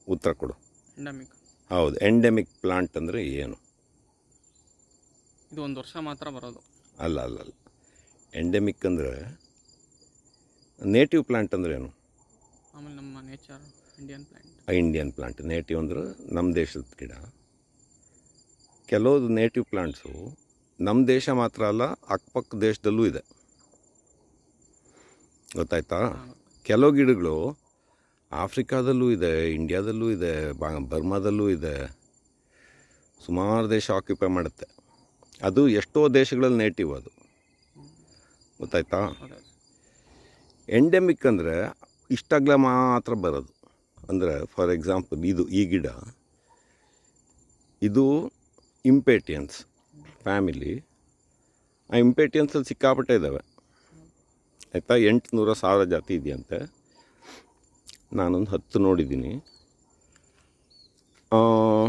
ಉತ್ತರ ಕೊಡು ಎಂಡಮಿಕ್ ಹೌದು ಎಂಡೆಮಿಕ್ ಪ್ಲಾಂಟ್ ಅಂದರೆ ಏನು ಇದು ಒಂದು ವರ್ಷ ಮಾತ್ರ ಬರೋದು ಅಲ್ಲ ಅಲ್ಲ ಅಲ್ಲ ಎಂಡೆಮಿಕ್ ಅಂದರೆ ನೇಟಿವ್ ಪ್ಲಾಂಟ್ ಅಂದರೆ ಏನು ಆಮೇಲೆ ನಮ್ಮ nature Indian plant Indian plant native ಅಂದ್ರೆ ನಮ್ಮ ದೇಶದ ಗಿಡ ಕೆಲವು ನೇಟಿವ್ ಪ್ಲಾಂಟ್ಸು ನಮ್ಮ ದೇಶ ಮಾತ್ರ ಅಲ್ಲ ಅಕ್ಕಪಕ್ಕ ದೇಶದಲ್ಲೂ ಇದೆ ಗೊತ್ತಾಯ್ತಾ ಕೆಲವು ಗಿಡಗಳು ಆಫ್ರಿಕಾದಲ್ಲೂ ಇದೆ ಇಂಡಿಯಾದಲ್ಲೂ ಇದೆ ಬಾ ಬರ್ಮಾದಲ್ಲೂ ಇದೆ ಸುಮಾರು ದೇಶ ಆಕ್ಯುಪೈ ಮಾಡುತ್ತೆ ಅದು ಎಷ್ಟೋ ದೇಶಗಳಲ್ಲಿ ನೇಟಿವ್ ಅದು ಗೊತ್ತಾಯ್ತಾ ಹೌದಾ ಎಂಡೆಮಿಕ್ ಅಂದರೆ ಇಷ್ಟಾಗಲ ಮಾತ್ರ ಬರೋದು ಅಂದರೆ ಫಾರ್ ಎಕ್ಸಾಂಪಲ್ ಇದು ಈ ಗಿಡ ಇದು ಇಂಪೇಟಿಯನ್ಸ್ ಫ್ಯಾಮಿಲಿ ಆ ಇಂಪೇಟಿಯನ್ಸಲ್ಲಿ ಸಿಕ್ಕಾಪಟ್ಟೆ ಇದ್ದಾವೆ ಆಯಿತಾ ಎಂಟುನೂರ ಸಾವಿರ ಜಾತಿ ಇದೆಯಂತೆ ನಾನೊಂದು ಹತ್ತು ನೋಡಿದ್ದೀನಿ ಆ,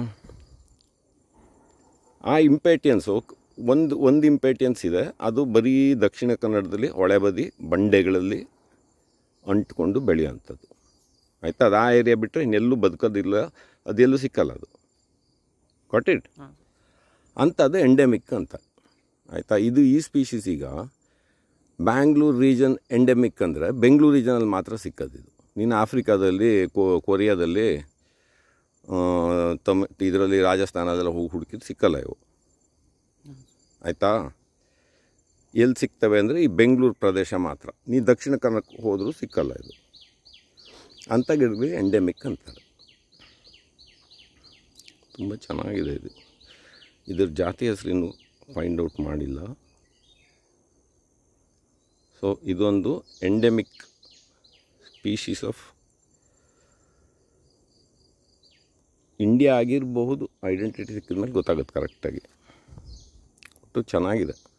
ಆ ಇಂಪೇಟಿಯನ್ಸು ಒಂದು ಒಂದು ಇಂಪೇಟಿಯನ್ಸ್ ಇದೆ ಅದು ಬರೀ ದಕ್ಷಿಣ ಕನ್ನಡದಲ್ಲಿ ಹೊಳೆ ಬದಿ ಬಂಡೆಗಳಲ್ಲಿ ಅಂಟ್ಕೊಂಡು ಬೆಳೆಯುವಂಥದ್ದು ಆಯಿತಾ ಅದು ಆ ಏರಿಯಾ ಬಿಟ್ಟರೆ ಇನ್ನೆಲ್ಲೂ ಬದುಕೋದಿಲ್ಲ ಅದೆಲ್ಲೂ ಸಿಕ್ಕಲ್ಲ ಅದು ಗಾಟ್ ಇಟ್ ಹಾಂ ಅಂಥದ್ದು ಎಂಡೆಮಿಕ್ ಅಂತ ಆಯಿತಾ ಇದು ಈ ಸ್ಪೀಷೀಸ್ ಈಗ ಬ್ಯಾಂಗ್ಳೂರು ರೀಜನ್ ಎಂಡೆಮಿಕ್ ಅಂದರೆ ಬೆಂಗಳೂರು ರೀಜನಲ್ಲಿ ಮಾತ್ರ ಸಿಕ್ಕೋದು ಇದು ನೀನು ಆಫ್ರಿಕಾದಲ್ಲಿ ಕೊ- ಕೊರಿಯಾದಲ್ಲಿ ಆ, ತಮ್ ಇದರಲ್ಲಿ ರಾಜಸ್ಥಾನದೆಲ್ಲ ಹೋಗಿ ಹುಡುಕಿದ್ದು ಸಿಕ್ಕಲ್ಲ ಇವು ಆಯಿತಾ ಎಲ್ಲಿ ಸಿಗ್ತವೆ ಅಂದರೆ ಈ ಬೆಂಗಳೂರು ಪ್ರದೇಶ ಮಾತ್ರ ನೀ ದಕ್ಷಿಣ ಕನ್ನಡಕ್ಕೆ ಹೋದರೂ ಸಿಕ್ಕಲ್ಲ ಇದು ಅಂಥ ಗಿಡಗಳಿಗೆ ಎಂಡೆಮಿಕ್ ಅಂತಾರೆ ತುಂಬ ಚೆನ್ನಾಗಿದೆ ಇದು ಇದ್ರ ಜಾತಿ ಹೆಸರಿನ್ನು ಫೈಂಡ್ ಔಟ್ ಮಾಡಿಲ್ಲ ಸೊ ಇದೊಂದು ಎಂಡೆಮಿಕ್ ಸ್ಪೀಶೀಸ್ ಆಫ್ ಇಂಡಿಯಾ ಆಗಿರಬಹುದು ಐಡೆಂಟಿಟಿ ಸಿಕ್ಕಿದ ಮೇಲೆ ಗೊತ್ತಾಗುತ್ತೆ ಕರೆಕ್ಟಾಗಿ ಒಟ್ಟು ಚೆನ್ನಾಗಿದೆ